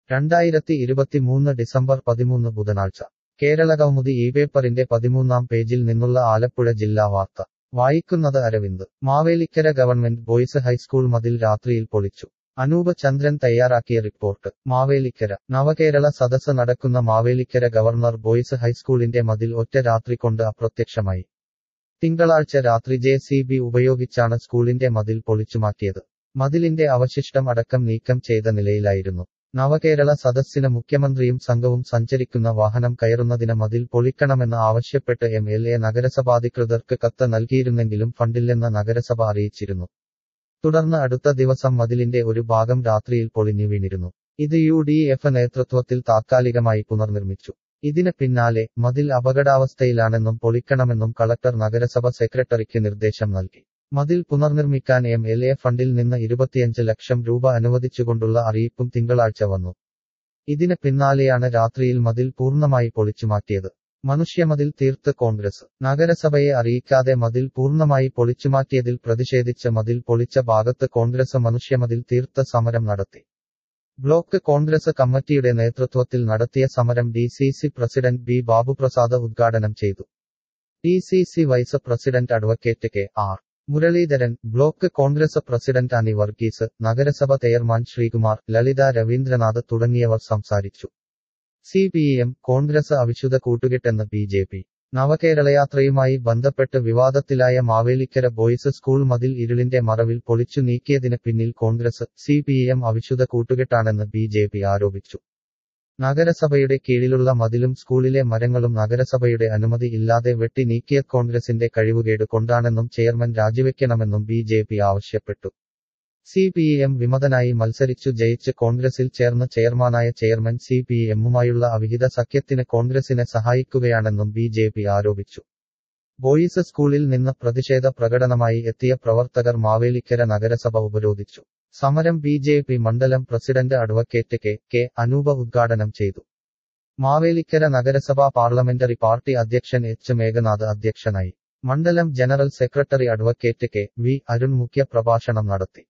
രണ്ടായിരത്തി ഇരുപത്തിമൂന്ന് ഡിസംബർ പതിമൂന്ന് ബുധനാഴ്ച കേരളകൗമുദി ഈ പേപ്പറിന്റെ പതിമൂന്നാം പേജിൽ നിന്നുള്ള ആലപ്പുഴ ജില്ലാ വാർത്ത വായിക്കുന്നത് Aravind Mavelikkara government boys high school മതിൽ രാത്രിയിൽ പൊളിച്ചു അനൂപ് ചന്ദ്രൻ തയ്യാറാക്കിയ റിപ്പോർട്ട് മാവേലിക്കര നവകേരള സദസ്സ് നടക്കുന്ന മാവേലിക്കര ഗവർണർ ബോയ്സ് ഹൈസ്കൂളിന്റെ മതിൽ ഒറ്റ രാത്രി കൊണ്ട് അപ്രത്യക്ഷമായി തിങ്കളാഴ്ച രാത്രി ജെ സി ബി ഉപയോഗിച്ചാണ് സ്കൂളിന്റെ മതിൽ പൊളിച്ചുമാറ്റിയത് മതിലിന്റെ അവശിഷ്ടം അടക്കം നീക്കം ചെയ്ത നിലയിലായിരുന്നു നവകേരള സദസ്സിന് മുഖ്യമന്ത്രിയും സംഘവും സഞ്ചരിക്കുന്ന വാഹനം കയറുന്നതിന് മതിൽ പൊളിക്കണമെന്ന് ആവശ്യപ്പെട്ട് എം എൽ എ നഗരസഭാധികൃതർക്ക് കത്ത് നൽകിയിരുന്നെങ്കിലും ഫണ്ടില്ലെന്ന് നഗരസഭ അറിയിച്ചിരുന്നു തുടർന്ന് അടുത്ത ദിവസം മതിലിന്റെ ഒരു ഭാഗം രാത്രിയിൽ പൊളിഞ്ഞു വീണിരുന്നു ഇത് യു ഡി എഫ് നേതൃത്വത്തിൽ താത്കാലികമായി പുനർനിർമ്മിച്ചു ഇതിന് പിന്നാലെ മതിൽ അപകടാവസ്ഥയിലാണെന്നും പൊളിക്കണമെന്നും കളക്ടർ നഗരസഭ സെക്രട്ടറിക്ക് നിർദ്ദേശം നൽകി മതിൽ പുനർനിർമ്മിക്കാൻ എം എൽ എ ഫണ്ടിൽ നിന്ന് ഇരുപത്തിയഞ്ച് ലക്ഷം രൂപ അനുവദിച്ചുകൊണ്ടുള്ള അറിയിപ്പും തിങ്കളാഴ്ച വന്നു ഇതിന് പിന്നാലെയാണ് രാത്രിയിൽ മതിൽ പൂർണ്ണമായി പൊളിച്ചുമാറ്റിയത് മനുഷ്യമതിൽ തീർത്ത് കോൺഗ്രസ് നഗരസഭയെ അറിയിക്കാതെ മതിൽ പൂർണ്ണമായി പൊളിച്ചുമാറ്റിയതിൽ പ്രതിഷേധിച്ച് മതിൽ പൊളിച്ച ഭാഗത്ത് കോൺഗ്രസ് മനുഷ്യമതിൽ തീർത്ത സമരം നടത്തി ബ്ലോക്ക് കോൺഗ്രസ് കമ്മിറ്റിയുടെ നേതൃത്വത്തിൽ നടത്തിയ സമരം D C C president B Babuprasad ഉദ്ഘാടനം ചെയ്തു D C C vice president advocate K R Muraleedharan block Congress president Ani Varghese നഗരസഭ ചെയർമാൻ ശ്രീകുമാർ ലളിത രവീന്ദ്രനാഥ് തുടങ്ങിയവർ സംസാരിച്ചു സി പി എം കോൺഗ്രസ് അവിശുദ്ധ കൂട്ടുകെട്ടെന്ന് ബി ജെ പി നവകേരളയാത്രയുമായി ബന്ധപ്പെട്ട് വിവാദത്തിലായ മാവേലിക്കര ബോയ്സ് സ്കൂൾ മതിൽ ഇരുളിന്റെ മറവിൽ പൊളിച്ചു നീക്കിയതിന് പിന്നിൽ കോൺഗ്രസ് സി പി എം അവിശുദ്ധ കൂട്ടുകെട്ടാണെന്ന് ബി ജെ പി ആരോപിച്ചു നഗരസഭയുടെ കീഴിലുള്ള മതിലും സ്കൂളിലെ മരങ്ങളും നഗരസഭയുടെ അനുമതി ഇല്ലാതെ വെട്ടി നീക്കിയ കോൺഗ്രസിന്റെ കഴിവുകേട് കൊണ്ടാണെന്നും ചെയർമാൻ രാജിവെക്കണമെന്നും ബി ജെ പി ആവശ്യപ്പെട്ടു സി പി എം വിമതനായി മത്സരിച്ചു ജയിച്ച് കോൺഗ്രസിൽ ചേർന്ന് ചെയർമാനായ ചെയർമാൻ സി പി എമ്മുമായുള്ള അവിഹിത സഖ്യത്തിന് കോൺഗ്രസിനെ സഹായിക്കുകയാണെന്നും ബി ജെ പി ആരോപിച്ചു ബോയ്സ് സ്കൂളിൽ നിന്ന് പ്രതിഷേധ പ്രകടനമായി എത്തിയ പ്രവർത്തകർ മാവേലിക്കര നഗരസഭ ഉപരോധിച്ചു സമരം ബി ജെ പി മണ്ഡലം president advocate K K Anoopa ഉദ്ഘാടനം ചെയ്തു മാവേലിക്കര നഗരസഭാ പാർലമെന്ററി പാർട്ടി അധ്യക്ഷൻ എച്ച് മേഘനാഥ് അധ്യക്ഷനായി മണ്ഡലം general secretary advocate K V Arun മുഖ്യ പ്രഭാഷണം നടത്തി